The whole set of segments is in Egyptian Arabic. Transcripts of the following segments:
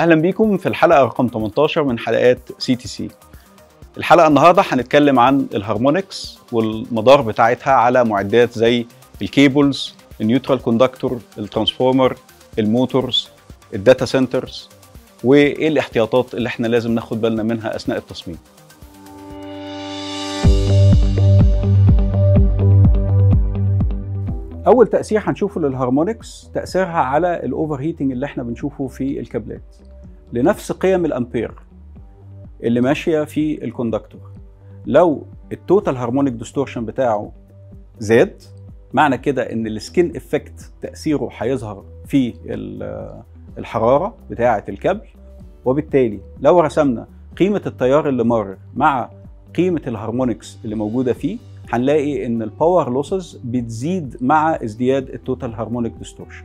اهلا بيكم في الحلقه رقم 18 من حلقات سي تي سي الحلقه النهارده هنتكلم عن الهارمونكس والمدار بتاعتها على معدات زي الكيبلز النيوترال كوندكتور الترانسفورمر الموتورز الداتا سنترز وايه الاحتياطات اللي احنا لازم ناخد بالنا منها اثناء التصميم اول تاثير هنشوفه للهارمونكس تاثيرها على الاوفر هيتنج اللي احنا بنشوفه في الكابلات لنفس قيم الامبير اللي ماشيه في الكوندكتور لو التوتال هارمونيك ديستورشن بتاعه زاد معنى كده ان السكين افكت تاثيره هيظهر في الحراره بتاعه الكابل وبالتالي لو رسمنا قيمه التيار اللي مر مع قيمه الهارمونكس اللي موجوده فيه هنلاقي ان الباور لوسز بتزيد مع ازدياد التوتال هارمونيك ديستورشن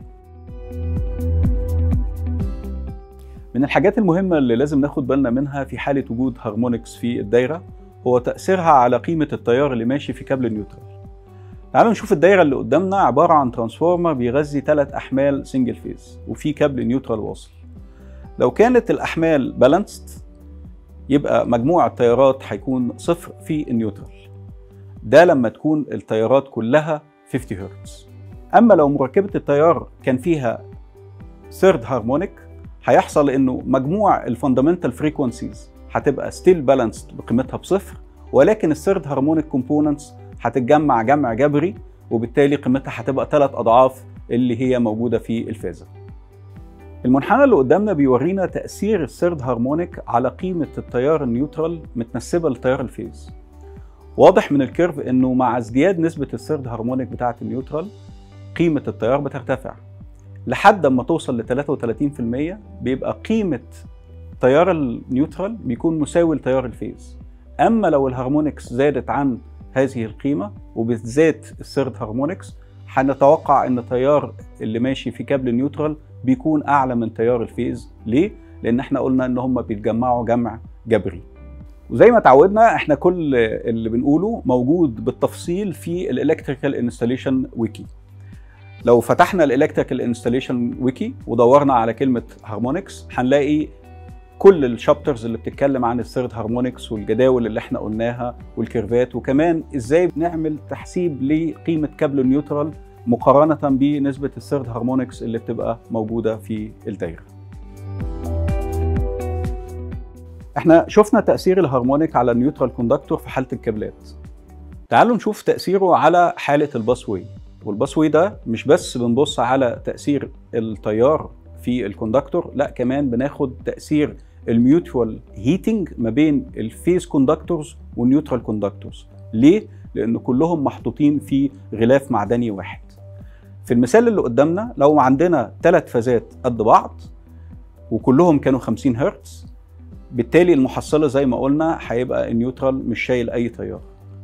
من الحاجات المهمة اللي لازم ناخد بالنا منها في حالة وجود هارمونكس في الدايرة هو تأثيرها على قيمة التيار اللي ماشي في كابل النيوترال. تعالوا نشوف الدايرة اللي قدامنا عبارة عن ترانسفورمر بيغذي ثلاث أحمال سنجل فيز وفي كابل نيوترال واصل. لو كانت الأحمال بالانسد يبقى مجموع التيارات هيكون صفر في النيوترال. ده لما تكون التيارات كلها 50 هرتز. أما لو مركبة التيار كان فيها ثيرد هارمونيك هيحصل انه مجموع الفاندامنتال فريكونسيز هتبقى ستيل بالانسد بقيمتها بصفر ولكن الثيرد هارمونيك كومبوننتس هتتجمع جمع جبري وبالتالي قيمتها هتبقى ثلاث اضعاف اللي هي موجوده في الفازه. المنحنى اللي قدامنا بيورينا تاثير الثيرد هارمونيك على قيمه التيار النيوترال متنسبه لتيار الفيز. واضح من الكيرف انه مع ازدياد نسبه الثيرد هارمونيك بتاعه النيوترال قيمه التيار بترتفع لحد ما توصل ل 33% بيبقى قيمة تيار النيوترال بيكون مساوي لتيار الفيز أما لو الهارمونكس زادت عن هذه القيمة وبالذات الثيرد هارمونكس هنتوقع ان التيار اللي ماشي في كابل النيوترال بيكون اعلى من تيار الفيز ليه؟ لان احنا قلنا ان هم بيتجمعوا جمع جبري وزي ما اتعودنا احنا كل اللي بنقوله موجود بالتفصيل في الالكتريكال انستليشن ويكي لو فتحنا الالكتريكال انستليشن ويكي ودورنا على كلمه هارمونكس هنلاقي كل الشابترز اللي بتتكلم عن الثيرد هارمونكس والجداول اللي احنا قلناها والكيرفات وكمان ازاي بنعمل تحسيب لقيمه كابل النيوترال مقارنه بنسبه الثيرد هارمونكس اللي بتبقى موجوده في الدايره. احنا شفنا تاثير الهارمونيك على النيوترال كوندكتور في حاله الكابلات. تعالوا نشوف تاثيره على حاله الباس واي. والباسوي ده مش بس بنبص على تاثير التيار في الكوندكتور لا كمان بناخد تاثير الميوتوال هيتنج ما بين الفيز كوندكتورز والنيوترال كوندكتورز ليه لان كلهم محطوطين في غلاف معدني واحد في المثال اللي قدامنا لو عندنا ثلاث فازات قد بعض وكلهم كانوا 50 هرتز بالتالي المحصله زي ما قلنا هيبقى النيوترال مش شايل اي تيار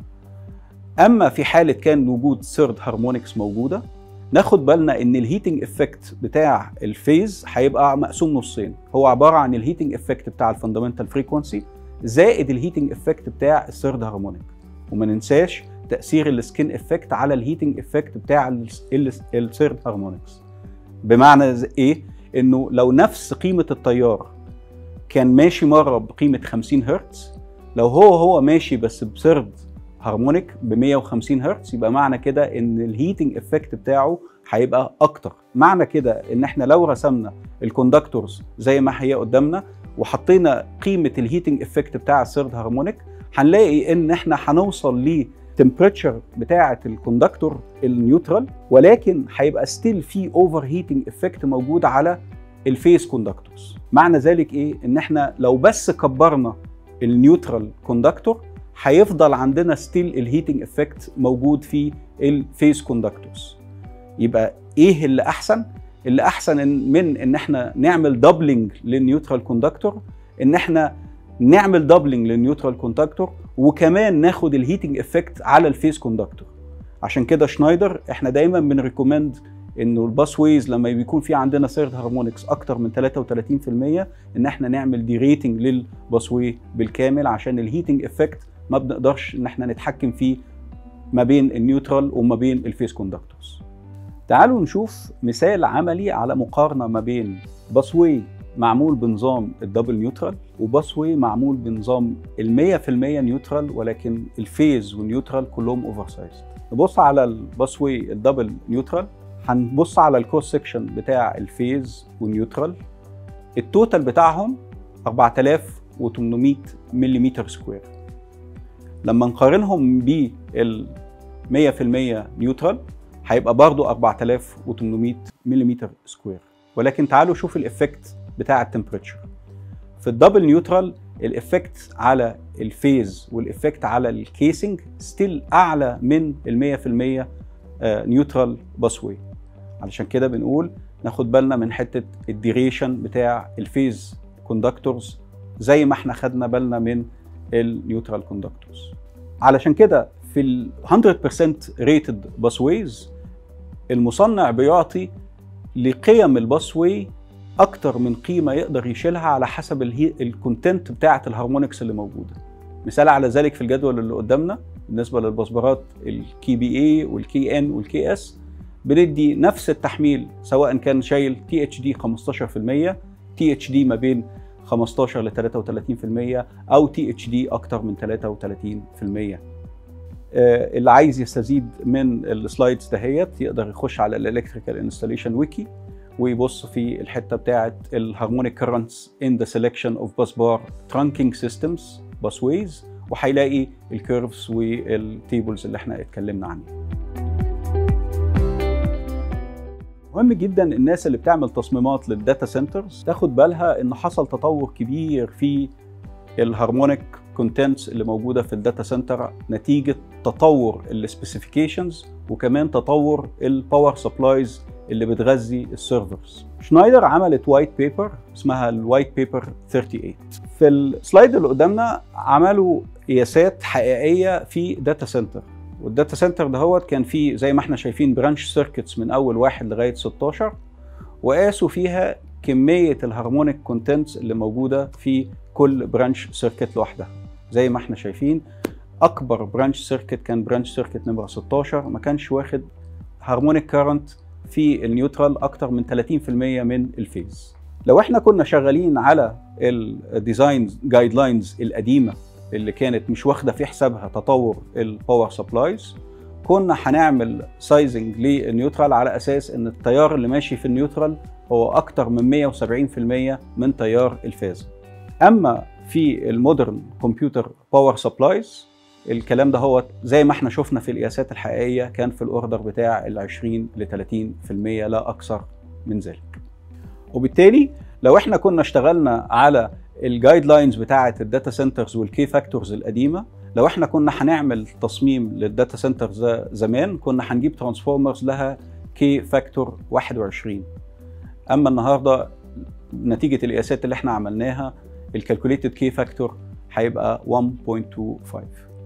اما في حاله كان وجود ثيرد هارمونكس موجوده ناخد بالنا ان الهيتنج افكت بتاع الفيز هيبقى مقسوم نصين هو عباره عن الهيتنج افكت بتاع الفاندامنتال فريكونسي زائد الهيتنج افكت بتاع الثيرد هارمونيك وما ننساش تاثير السكين افكت على الهيتنج افكت بتاع الثيرد هارمونكس بمعنى ايه انه لو نفس قيمه التيار كان ماشي مره بقيمه 50 هرتز لو هو هو ماشي بس بثيرد هارمونيك ب 150 هرتز يبقى معنى كده ان الهيتنج افكت بتاعه هيبقى اكتر معنى كده ان احنا لو رسمنا الكوندكتورز زي ما هي قدامنا وحطينا قيمه الهيتنج افكت بتاع الثيرد هارمونيك هنلاقي ان احنا هنوصل ل تمبريتشر بتاعه الكوندكتور النيوترال ولكن هيبقى ستيل في اوفر هيتنج افكت موجود على الفيس كوندكتورز معنى ذلك ايه ان احنا لو بس كبرنا النيوترال كوندكتور هيفضل عندنا ستيل الهيتنج افكت موجود في الفيس كوندكتورز يبقى ايه اللي احسن اللي احسن إن من ان احنا نعمل دبلنج للنيوترال كوندكتور ان احنا نعمل دبلنج للنيوترال كوندكتور وكمان ناخد الهيتنج افكت على الفيس كوندكتور عشان كده شنايدر احنا دايما بنريكومند انه الباس ويز لما بيكون في عندنا ثيرد هارمونكس اكتر من 33% ان احنا نعمل دي ريتنج للباس واي بالكامل عشان الهيتنج افكت ما بنقدرش ان احنا نتحكم فيه ما بين النيوترال وما بين الفيس كوندكتورز تعالوا نشوف مثال عملي على مقارنة ما بين باسوي معمول بنظام الدبل نيوترال وباس واي معمول بنظام ال 100% نيوترال ولكن الفيز والنيوترال كلهم اوفر سايز نبص على الباس واي الدبل نيوترال هنبص على الكروس سكشن بتاع الفيز والنيوترال التوتال بتاعهم 4800 ملم سكوير لما نقارنهم بال 100% نيوترال هيبقى برضو 4800 ملم سكوير ولكن تعالوا شوف الافكت بتاع التمبريتشر في الدبل نيوترال الافكت على الفيز والافكت على الكيسنج ستيل اعلى من ال 100% نيوترال باسوي علشان كده بنقول ناخد بالنا من حته الديريشن بتاع الفيز كوندكتورز زي ما احنا خدنا بالنا من النيوترال كوندكتورز علشان كده في ال 100% ريتد باسويز المصنع بيعطي لقيم الباسوي اكتر من قيمه يقدر يشيلها على حسب الكونتنت بتاعه الهارمونكس اللي موجوده مثال على ذلك في الجدول اللي قدامنا بالنسبه للباسبورات الكي بي اي والكي ان والكي اس بندي نفس التحميل سواء كان شايل تي اتش دي 15% تي اتش دي ما بين 15 ل 33% او تي اتش دي اكتر من 33% اللي عايز يستزيد من السلايدز دهيت يقدر يخش على الالكتريكال انستليشن ويكي ويبص في الحته بتاعه الهارمونيك كرنتس ان ذا سelection اوف باس بار ترانكينج سيستمز باس ويز وهيلاقي الكيرفز والتيبلز اللي احنا اتكلمنا عنها مهم جدا الناس اللي بتعمل تصميمات للداتا سنترز تاخد بالها ان حصل تطور كبير في الهارمونيك كونتنتس اللي موجوده في الداتا سنتر نتيجه تطور السبيسيفيكيشنز وكمان تطور الباور سبلايز اللي بتغذي السيرفرز شنايدر عملت وايت بيبر اسمها الوايت بيبر 38 في السلايد اللي قدامنا عملوا قياسات حقيقيه في داتا سنتر والداتا سنتر دهوت كان فيه زي ما احنا شايفين برانش سيركتس من اول واحد لغايه 16 وقاسوا فيها كميه الهارمونيك كونتنتس اللي موجوده في كل برانش سيركت لوحدها زي ما احنا شايفين اكبر برانش سيركت كان برانش سيركت نمره 16 ما كانش واخد هارمونيك كارنت في النيوترال اكتر من 30% من الفيز لو احنا كنا شغالين على الديزاين جايد لاينز القديمه اللي كانت مش واخده في حسابها تطور الباور سبلايز كنا هنعمل سايزنج للنيوترال على اساس ان التيار اللي ماشي في النيوترال هو اكتر من 170% من تيار الفاز اما في المودرن كمبيوتر باور سبلايز الكلام ده هو زي ما احنا شفنا في القياسات الحقيقيه كان في الاوردر بتاع ال 20 ل 30% لا اكثر من ذلك وبالتالي لو احنا كنا اشتغلنا على الجايد لاينز بتاعه الداتا سنترز والكي فاكتورز القديمه لو احنا كنا هنعمل تصميم للداتا سنترز زمان كنا هنجيب ترانسفورمرز لها كي فاكتور 21 اما النهارده نتيجه القياسات اللي احنا عملناها الكالكوليتد كي فاكتور هيبقى 1.25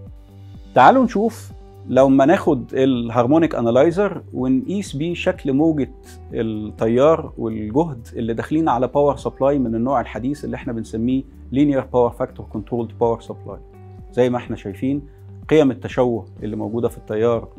تعالوا نشوف لو ما ناخد الهارمونيك انالايزر ونقيس بيه شكل موجة التيار والجهد اللي داخلين على باور سبلاي من النوع الحديث اللي احنا بنسميه linear power factor controlled power supply زي ما احنا شايفين قيم التشوه اللي موجودة في التيار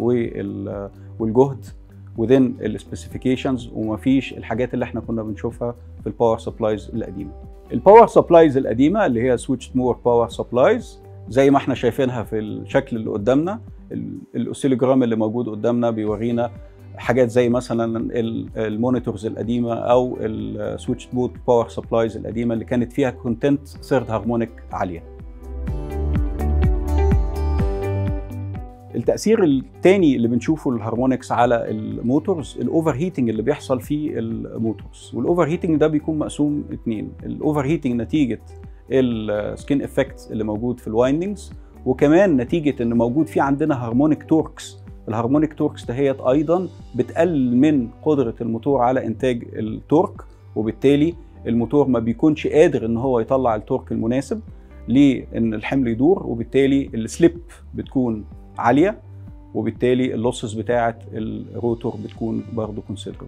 والجهد within السبيسيفيكيشنز ومفيش الحاجات اللي احنا كنا بنشوفها في الباور سبلايز القديمه. الباور سبلايز القديمه اللي هي سويتش مور باور سبلايز زي ما احنا شايفينها في الشكل اللي قدامنا الاوسيلوجرام اللي موجود قدامنا بيورينا حاجات زي مثلا المونيتورز القديمه او السويتش بوت باور سبلايز القديمه اللي كانت فيها كونتنت ثيرد هارمونيك عاليه. التاثير الثاني اللي بنشوفه الهارمونكس على الموتورز الاوفر هيتنج اللي بيحصل في الموتورز والاوفر هيتنج ده بيكون مقسوم اثنين الاوفر هيتنج نتيجه السكين افكت اللي موجود في الوايندنجز وكمان نتيجه ان موجود في عندنا هارمونيك توركس الهارمونيك توركس دهيت ايضا بتقلل من قدره الموتور على انتاج التورك وبالتالي الموتور ما بيكونش قادر ان هو يطلع التورك المناسب لان الحمل يدور وبالتالي السليب بتكون عاليه وبالتالي اللوسز بتاعه الروتور بتكون برضه كونسيدربل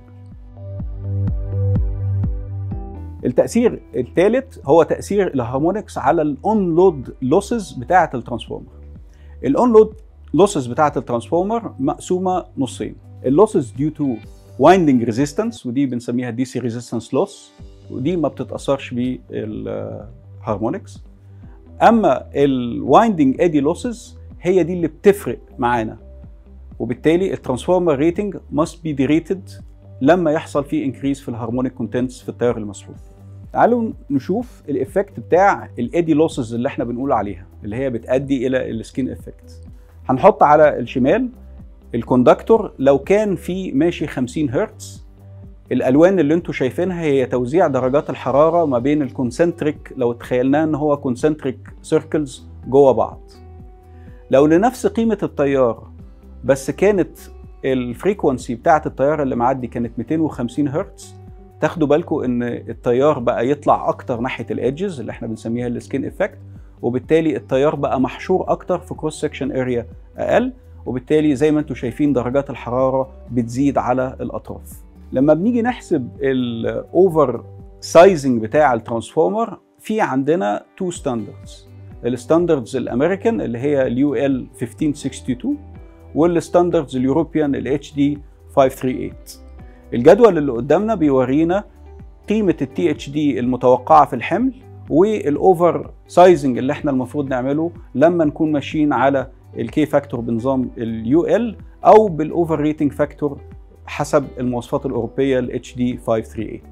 التاثير الثالث هو تاثير الهارمونكس على الاون لود لوسز بتاعه الترانسفورمر الاون لود لوسز بتاعه الترانسفورمر مقسومه نصين اللوسز ديو تو وايندنج ريزيستنس ودي بنسميها دي سي ريزيستنس لوس ودي ما بتتاثرش بالهارمونكس اما الوايندنج ادي لوسز هي دي اللي بتفرق معانا وبالتالي الترانسفورمر ريتنج ماست بي ديريتد لما يحصل فيه انكريز في الهارمونيك كونتنتس في التيار المسحوب تعالوا نشوف الايفكت بتاع الايدي لوسز اللي احنا بنقول عليها اللي هي بتؤدي الى السكين افكت هنحط على الشمال الكوندكتور لو كان في ماشي 50 هرتز الالوان اللي انتم شايفينها هي توزيع درجات الحراره ما بين الكونسنتريك لو تخيلناه ان هو كونسنتريك سيركلز جوه بعض لو لنفس قيمه التيار بس كانت الفريكونسي بتاعه التيار اللي معدي كانت 250 هرتز تاخدوا بالكم ان التيار بقى يطلع اكتر ناحيه الايدجز اللي احنا بنسميها السكين افكت وبالتالي التيار بقى محشور اكتر في كروس سكشن اريا اقل وبالتالي زي ما انتم شايفين درجات الحراره بتزيد على الاطراف لما بنيجي نحسب الاوفر سايزنج بتاع الترانسفورمر في عندنا تو ستاندردز الستاندردز الامريكان اللي هي اليو ال 1562 والستاندردز اليوروبيان الاتش دي 538 الجدول اللي قدامنا بيورينا قيمه التي اتش دي المتوقعه في الحمل والاوفر سايزنج اللي احنا المفروض نعمله لما نكون ماشيين على الكي فاكتور بنظام اليو ال او بالاوفر ريتنج فاكتور حسب المواصفات الاوروبيه الاتش دي 538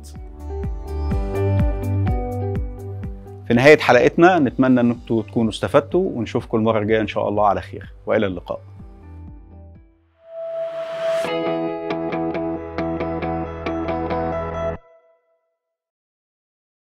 في نهايه حلقتنا نتمنى انكم تكونوا استفدتوا ونشوفكم المره الجايه ان شاء الله على خير والى اللقاء